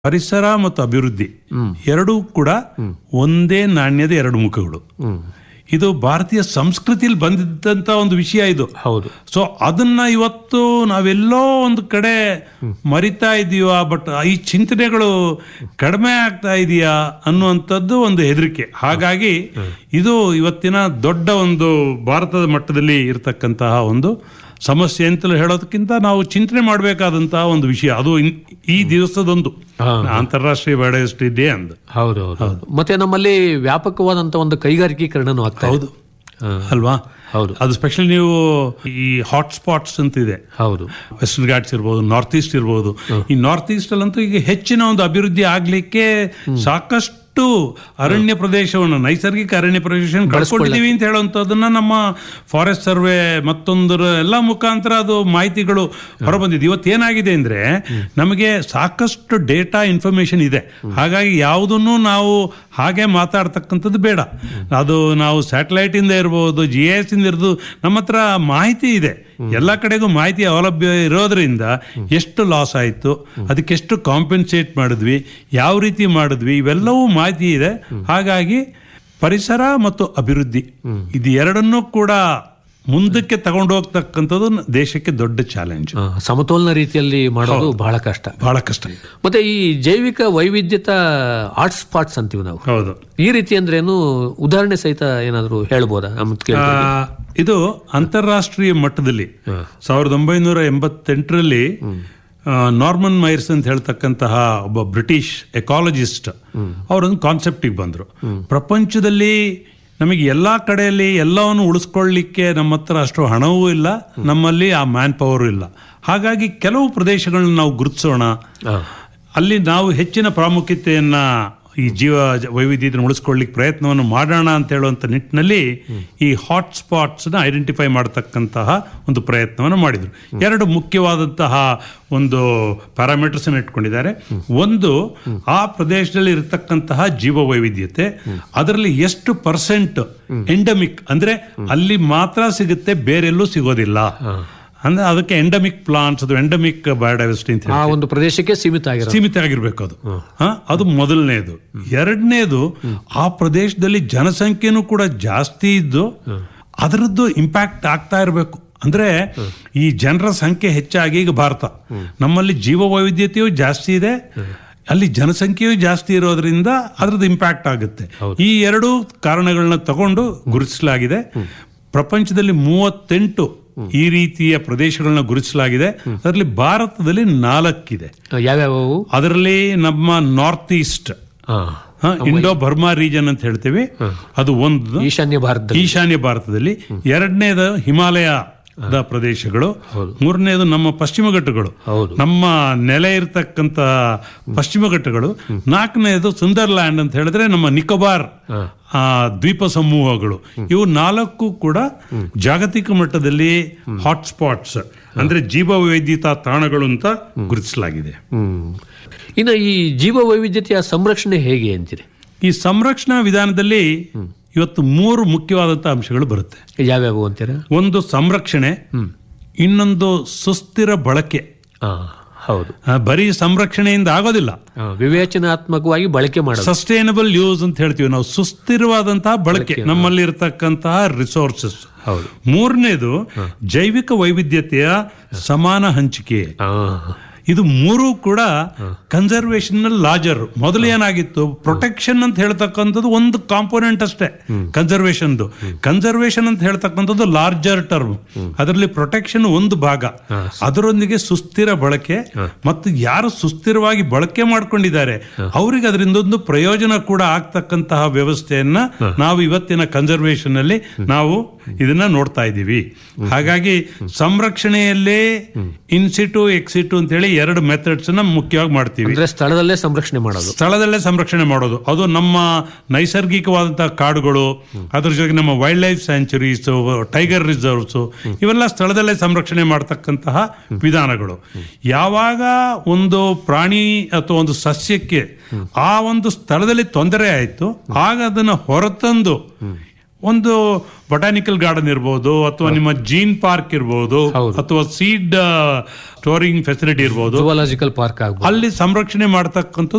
ಪರಿಸರ ಮತ್ತು ಅಭಿವೃದ್ಧಿ ಎರಡೂ ಕೂಡ ಒಂದೇ ನಾಣ್ಯದ ಎರಡು ಮುಖಗಳು ಇದು ಭಾರತೀಯ ಸಂಸ್ಕೃತಿಯಲ್ಲಿ ಬಂದಿದ್ದಂತ ಒಂದು ವಿಷಯ ಇದು ಹೌದು ಸೊ ಅದನ್ನ ಇವತ್ತು ನಾವೆಲ್ಲೋ ಒಂದು ಕಡೆ ಮರಿತಾ ಇದೀವಾ ಬಟ್ ಈ ಚಿಂತನೆಗಳು ಕಡಿಮೆ ಆಗ್ತಾ ಇದೆಯಾ ಅನ್ನುವಂಥದ್ದು ಒಂದು ಹೆದರಿಕೆ ಹಾಗಾಗಿ ಇದು ಇವತ್ತಿನ ದೊಡ್ಡ ಒಂದು ಭಾರತದ ಮಟ್ಟದಲ್ಲಿ ಇರತಕ್ಕಂತಹ ಒಂದು ಸಮಸ್ಯೆ ಅಂತಲೂ ಹೇಳೋದಕ್ಕಿಂತ ನಾವು ಚಿಂತನೆ ಮಾಡಬೇಕಾದಂತಹ ಒಂದು ವಿಷಯ ಅದು ಇನ್- ಈ ದಿವಸದೊಂದು ಹಾ. ಅಂತಾರಾಷ್ಟ್ರೀಯ ಬಯೋಡೈವರ್ಸಿಟಿ ಡೇ ಅಂದು ಹೌದು ಹೌದು ಹೌದು ಮತ್ತೆ ನಮ್ಮಲ್ಲಿ ವ್ಯಾಪಕವಾದಂತ ಒಂದು ಕೈಗಾರಿಕೀಕರಣನೂ ಆಗ್ತಾ ಇದೆ ಹೌದು ಹಾ, ಅಲ್ವಾ ಹೌದು ಅದು ಸ್ಪೆಷಲಿ ನೀವು ಈ ಹಾಟ್ ಸ್ಪಾಟ್ಸ್ ಅಂತ ಇದೆ ಹೌದು ವೆಸ್ಟರ್ನ್ ಘಾಟ್ಸ್ ಇರ್ಬೋದು ನಾರ್ತ್ ಈಸ್ಟ್ ಇರ್ಬೋದು ಈ ನಾರ್ತ್ ಈಸ್ಟ್ ಅಲ್ಲಂತೂ ಈಗ ಹೆಚ್ಚಿನ ಒಂದು ಅಭಿವೃದ್ಧಿ ಆಗ್ಲಿಕ್ಕೆ ಸಾಕಷ್ಟು ಅರಣ್ಯ ಪ್ರದೇಶವನ್ನು ನೈಸರ್ಗಿಕ ಅರಣ್ಯ ಪ್ರದೇಶವನ್ನು ಕಳ್ಕೊಂಡಿದೀವಿ ಅಂತ ಹೇಳುವಂಥದ್ದನ್ನ ನಮ್ಮ ಫಾರೆಸ್ಟ್ ಸರ್ವೆ ಮತ್ತೊಂದರ ಎಲ್ಲ ಮುಖಾಂತರ ಅದು ಮಾಹಿತಿಗಳು ಹೊರಬಂದಿದೆ ಇವತ್ತು ಏನಾಗಿದೆ ಅಂದ್ರೆ ನಮಗೆ ಸಾಕಷ್ಟು ಡೇಟಾ ಇನ್ಫಾರ್ಮೇಶನ್ ಇದೆ ಹಾಗಾಗಿ ಯಾವುದನ್ನು ನಾವು ಹಾಗೆ ಮಾತಾಡ್ತಕ್ಕಂಥದ್ದು ಬೇಡ ಅದು ನಾವು ಸ್ಯಾಟಲೈಟ್ ಇಂದ ಇರ್ಬೋದು ಜಿ ಎಸ್ ಇಂದ ಇರ್ಬೋದು ನಮ್ಮ ಹತ್ರ ಮಾಹಿತಿ ಇದೆ ಎಲ್ಲ ಕಡೆಗೂ ಮಾಹಿತಿ ಸೌಲಭ್ಯ ಇರೋದ್ರಿಂದ ಎಷ್ಟು ಲಾಸ್ ಆಯಿತು ಅದಕ್ಕೆ ಎಷ್ಟು ಕಾಂಪೆನ್ಸೇಟ್ ಮಾಡಿದ್ವಿ ಯಾವ ರೀತಿ ಮಾಡಿದ್ವಿ ಇವೆಲ್ಲವೂ ಮಾಹಿತಿ ಇದೆ ಹಾಗಾಗಿ ಪರಿಸರ ಮತ್ತು ಅಭಿವೃದ್ಧಿ ಇದು ಎರಡನ್ನೂ ಕೂಡ ಮುಂದಕ್ಕೆ ತಗೊಂಡು ಹೋಗ್ತಕ್ಕಂಥದ್ದು ದೇಶಕ್ಕೆ ದೊಡ್ಡ ಚಾಲೆಂಜ್ ಆ, ಸಮತೋಲನ ರೀತಿಯಲ್ಲಿ ಮಾಡೋದು ಬಹಳ ಕಷ್ಟ ಬಹಳ ಕಷ್ಟ ಮತ್ತೆ ಈ ಜೈವಿಕ ವೈವಿಧ್ಯತ ಹಾಟ್ ಸ್ಪಾಟ್ಸ್ ಅಂತೀವಿ ನಾವು ಹೌದು ಈ ರೀತಿ ಅಂದ್ರೆ ಏನು ಉದಾಹರಣೆ ಸಹಿತ ಏನಾದ್ರು ಹೇಳ್ಬೋದಾ ನಮ್ಮ ಆ, ಕೇಳಿದ್ರೆ ಇದು ಅಂತಾರಾಷ್ಟ್ರೀಯ ಮಟ್ಟದಲ್ಲಿ ಸಾವಿರದ ಒಂಬೈನೂರ ಎಂಬತ್ತೆಂಟರಲ್ಲಿ ಆ, ನಾರ್ಮನ್ ಮೈರ್ಸ್ ಅಂತ ಹೇಳ್ತಕ್ಕಂತಹ ಒಬ್ಬ ಬ್ರಿಟಿಷ್ ಎಕಾಲಜಿಸ್ಟ್ ಅವರೊಂದು ಕಾನ್ಸೆಪ್ಟಿಗೆ ಬಂದರು ಪ್ರಪಂಚದಲ್ಲಿ ನಮಗೆ ಎಲ್ಲಾ ಕಡೆಯಲ್ಲಿ ಎಲ್ಲವನ್ನು ಉಳಿಸ್ಕೊಳ್ಳಿಕ್ಕೆ ನಮ್ಮ ಹತ್ರ ಅಷ್ಟು ಹಣವೂ ಇಲ್ಲ ನಮ್ಮಲ್ಲಿ ಆ ಮ್ಯಾನ್ ಪವರು ಇಲ್ಲ ಹಾಗಾಗಿ ಕೆಲವು ಪ್ರದೇಶಗಳನ್ನ ನಾವು ಗುರುತಿಸೋಣ ಆ, ಅಲ್ಲಿ ನಾವು ಹೆಚ್ಚಿನ ಪ್ರಾಮುಖ್ಯತೆಯನ್ನ ಈ ಜೀವ ವೈವಿಧ್ಯತೆಯನ್ನು ಉಳಿಸ್ಕೊಳ್ಳಿಕ್ಕೆ ಪ್ರಯತ್ನವನ್ನು ಮಾಡೋಣ ಅಂತ ಹೇಳುವಂಥ ನಿಟ್ಟಿನಲ್ಲಿ ಈ ಹಾಟ್ ಸ್ಪಾಟ್ಸ್ನ ಐಡೆಂಟಿಫೈ ಮಾಡತಕ್ಕಂತಹ ಒಂದು ಪ್ರಯತ್ನವನ್ನು ಮಾಡಿದರು ಎರಡು ಮುಖ್ಯವಾದಂತಹ ಒಂದು ಪ್ಯಾರಾಮೀಟರ್ಸ್ ಇಟ್ಕೊಂಡಿದ್ದಾರೆ ಒಂದು ಆ ಪ್ರದೇಶದಲ್ಲಿ ಇರತಕ್ಕಂತಹ ಜೀವ ವೈವಿಧ್ಯತೆ ಅದರಲ್ಲಿ ಎಷ್ಟು ಪರ್ಸೆಂಟ್ ಎಂಡಮಿಕ್ ಅಂದ್ರೆ ಅಲ್ಲಿ ಮಾತ್ರ ಸಿಗುತ್ತೆ ಬೇರೆಲ್ಲೂ ಸಿಗೋದಿಲ್ಲ ಅಂದ್ರೆ ಅದಕ್ಕೆ ಎಂಡಮಿಕ್ ಪ್ಲಾಂಟ್ಸ್ ಅದು ಎಂಡಮಿಕ್ ಬಯೋಡೈವರ್ಸಿಟಿ ಅಂತ ಆ ಒಂದು ಪ್ರದೇಶಕ್ಕೆ ಸೀಮಿತ ಆಗಿರೋ ಸೀಮಿತ ಆಗಿರ್ಬೇಕು ಅದು ಹ? ಅದು ಮೊದಲನೇದು ಎರಡನೇದು ಆ ಪ್ರದೇಶದಲ್ಲಿ ಜನಸಂಖ್ಯೆನೂ ಕೂಡ ಜಾಸ್ತಿ ಇದ್ದು ಅದರದ್ದು ಇಂಪ್ಯಾಕ್ಟ್ ಆಗ್ತಾ ಇರಬೇಕು ಅಂದ್ರೆ ಈ ಜನರ ಸಂಖ್ಯೆ ಹೆಚ್ಚಾಗಿ ಈಗ ಭಾರತ ನಮ್ಮಲ್ಲಿ ಜೀವ ವೈವಿಧ್ಯತೆಯೂ ಜಾಸ್ತಿ ಇದೆ ಅಲ್ಲಿ ಜನಸಂಖ್ಯೆಯೂ ಜಾಸ್ತಿ ಇರೋದ್ರಿಂದ ಅದ್ರದ್ದು ಇಂಪ್ಯಾಕ್ಟ್ ಆಗುತ್ತೆ ಈ ಎರಡು ಕಾರಣಗಳನ್ನ ತಗೊಂಡು ಗುರುತಿಸಲಾಗಿದೆ ಪ್ರಪಂಚದಲ್ಲಿ ಮೂವತ್ತೆಂಟು ಈ ರೀತಿಯ ಪ್ರದೇಶಗಳನ್ನ ಗುರುತಿಸಲಾಗಿದೆ ಅದರಲ್ಲಿ ಭಾರತದಲ್ಲಿ ನಾಲ್ಕಿದೆ ಯಾವ್ಯಾವು ಅದರಲ್ಲಿ ನಮ್ಮ ನಾರ್ತ್ ಈಸ್ಟ್ ಆ, ಇಂಡೋ ಬರ್ಮಾ ರೀಜನ್ ಅಂತ ಹೇಳ್ತೀವಿ ಅದು ಒಂದು ಈಶಾನ್ಯ ಭಾರತದಲ್ಲಿ ಈಶಾನ್ಯ ಭಾರತದಲ್ಲಿ ಎರಡನೇದು ಹಿಮಾಲಯ ಪ್ರದೇಶಗಳು ಮೂರನೇದು ನಮ್ಮ ಪಶ್ಚಿಮ ಘಟ್ಟಗಳು ಹೌದು. ನಮ್ಮ ನೆಲೆ ಇರತಕ್ಕಂತ ಪಶ್ಚಿಮ ಘಟ್ಟಗಳು ನಾಲ್ಕನೇದು ಸುಂದರ್ಲ್ಯಾಂಡ್ ಅಂತ ಹೇಳಿದ್ರೆ ನಮ್ಮ ನಿಕೋಬಾರ್ ಆ, ದ್ವೀಪ ಸಮೂಹಗಳು ಇವು ನಾಲ್ಕು ಕೂಡ ಜಾಗತಿಕ ಮಟ್ಟದಲ್ಲಿ ಹಾಟ್ ಸ್ಪಾಟ್ಸ್ ಅಂದ್ರೆ ಜೀವ ವೈದ್ಯತಾ ತಾಣಗಳು ಅಂತ ಗುರುತಿಸಲಾಗಿದೆ ಹ್ಮ್ ಇನ್ನು ಈ ಜೀವ ವೈವಿಧ್ಯತೆಯ ಸಂರಕ್ಷಣೆ ಹೇಗೆ ಅಂತೀರಿ ಈ ಸಂರಕ್ಷಣಾ ವಿಧಾನದಲ್ಲಿ ಇವತ್ತು ಮೂರು ಮುಖ್ಯವಾದಂತಹ ಅಂಶಗಳು ಬರುತ್ತೆ ಯಾವ್ಯಾವು ಅಂತೀರಾ ಒಂದು ಸಂರಕ್ಷಣೆ ಇನ್ನೊಂದು ಸುಸ್ಥಿರ ಬಳಕೆ ಆ, ಹೌದು ಆ, ಬರೀ ಸಂರಕ್ಷಣೆಯಿಂದ ಆಗೋದಿಲ್ಲ ಆ, ವಿವೇಚನಾತ್ಮಕವಾಗಿ ಬಳಕೆ ಮಾಡೋದು ಸಸ್ಟೈನಬಲ್ ಯೂಸ್ ಅಂತ ಹೇಳ್ತೀವಿ ನಾವು ಸುಸ್ಥಿರವಾದಂತಹ ಬಳಕೆ ನಮ್ಮಲ್ಲಿ ಇರತಕ್ಕಂತಹ ರಿಸೋರ್ಸಸ್ ಹೌದು ಮೂರನೇದು ಜೈವಿಕ ವೈವಿಧ್ಯತೆಯ ಸಮಾನ ಹಂಚಿಕೆ ಆ, ಇದು ಮೂರು ಕೂಡ ಕನ್ಸರ್ವೇಷನ್ ಲಾಜರ್ ಮೊದಲು ಏನಾಗಿತ್ತು ಪ್ರೊಟೆಕ್ಷನ್ ಅಂತ ಹೇಳ್ತಕ್ಕಂಥದ್ದು ಒಂದು ಕಾಂಪೋನೆಂಟ್ ಅಷ್ಟೇ ಕನ್ಸರ್ವೇಷನ್ ಕನ್ಸರ್ವೇಷನ್ ಅಂತ ಹೇಳ್ತಕ್ಕಂಥದ್ದು ಲಾರ್ಜರ್ ಟರ್ಮ್ ಅದರಲ್ಲಿ ಪ್ರೊಟೆಕ್ಷನ್ ಒಂದು ಭಾಗ ಅದರೊಂದಿಗೆ ಸುಸ್ಥಿರ ಬಳಕೆ ಮತ್ತು ಯಾರು ಸುಸ್ಥಿರವಾಗಿ ಬಳಕೆ ಮಾಡ್ಕೊಂಡಿದ್ದಾರೆ ಅವರಿಗೆ ಅದರಿಂದ ಒಂದು ಪ್ರಯೋಜನ ಕೂಡ ಆಗ್ತಕ್ಕಂತಹ ವ್ಯವಸ್ಥೆಯನ್ನ ನಾವು ಇವತ್ತಿನ ಕನ್ಸರ್ವೇಷನ್ ಅಲ್ಲಿ ನಾವು ಇದನ್ನ ನೋಡ್ತಾ ಇದ್ದೀವಿ ಹಾಗಾಗಿ ಸಂರಕ್ಷಣೆಯಲ್ಲೇ ಇನ್ಸಿಟು ಎಕ್ಸಿಟು ಅಂತ ಹೇಳಿ ಎರಡು ಮೆಥಡ್ಸ್ ನ ಮುಖ್ಯವಾಗಿ ಮಾಡ್ತೀವಿ ಅಂದ್ರೆ ಸ್ಥಳದಲ್ಲೇ ಸಂರಕ್ಷಣೆ ಮಾಡೋದು ಸ್ಥಳದಲ್ಲೇ ಸಂರಕ್ಷಣೆ ಮಾಡೋದು ಅದು ನಮ್ಮ ನೈಸರ್ಗಿಕವಾದಂತಹ ಕಾಡುಗಳು ಅದ್ರ ಜೊತೆಗೆ ನಮ್ಮ wild life sanctuaries tiger reserves ಇವೆಲ್ಲ ಸ್ಥಳದಲ್ಲೇ ಸಂರಕ್ಷಣೆ ಮಾಡತಕ್ಕಂತಹ ವಿಧಾನಗಳು ಯಾವಾಗ ಒಂದು ಪ್ರಾಣಿ ಅಥವಾ ಒಂದು ಸಸ್ಯಕ್ಕೆ ಆ ಒಂದು ಸ್ಥಳದಲ್ಲಿ ತೊಂದರೆ ಆಯಿತು ಆಗ ಅದನ್ನು ಹೊರತಂದು ಒಂದು ಬೊಟಾನಿಕಲ್ ಗಾರ್ಡನ್ ಇರ್ಬೋದು ಅಥವಾ ನಿಮ್ಮ ಜೀನ್ ಪಾರ್ಕ್ ಇರ್ಬೋದು ಹೌದು. ಅಥವಾ ಸೀಡ್ ಸ್ಟೋರಿಂಗ್ ಫೆಸಿಲಿಟಿ ಇರ್ಬೋದು ಜುವಾಲಜಿಕಲ್ ಪಾರ್ಕ್ ಆಗ್ಬೋದು ಅಲ್ಲಿ ಸಂರಕ್ಷಣೆ ಮಾಡತಕ್ಕಂಥ